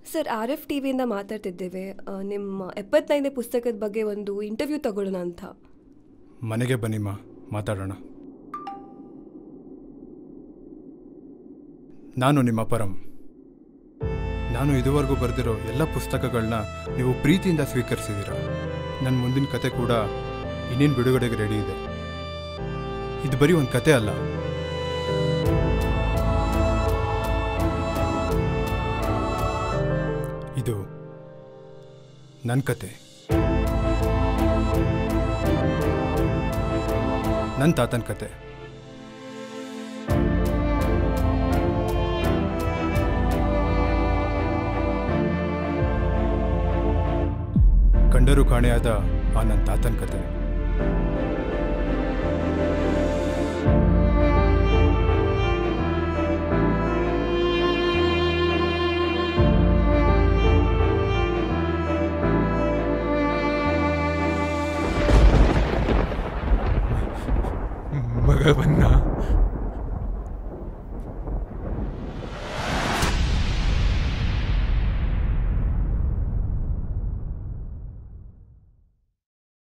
sir R F T ವಿಯಿಂದ ಮಾತಾಡ್ತಿದ್ದೇವೆ ಆ, ನಿಮ್ಮ ಎಪ್ಪತ್ತೈದನೇ ಪುಸ್ತಕದ ಬಗ್ಗೆ ಒಂದು ಇಂಟರ್ವ್ಯೂ ತಗೊಳ್ಳೋಣ ಅಂತ ಮನೆಗೆ ಬನ್ನಿಮ್ಮ ಮಾತಾಡೋಣ ನಾನು ನಿಮ್ಮ ಪರಂ ನಾನು ಇದುವರೆಗೂ ಬರೆದಿರೋ ಎಲ್ಲ ಪುಸ್ತಕಗಳನ್ನ ನೀವು ಪ್ರೀತಿಯಿಂದ ಸ್ವೀಕರಿಸಿದ್ದೀರ ನನ್ನ ಮುಂದಿನ ಕತೆ ಕೂಡ ಇನ್ನೇನು ಬಿಡುಗಡೆಗೆ ರೆಡಿ ಇದೆ ಇದು ಬರೀ ಒಂದು ಕತೆ ಅಲ್ಲ ಇದು ನನ್ನ ಕತೆ ನನ್ನ ತಾತನ ಕತೆ ಕಂಡರೂ ಕಾಣೆಯಾದ ಆ ನನ್ನ ತಾತನ ಕತೆ ಮಗ ಬನ್ನ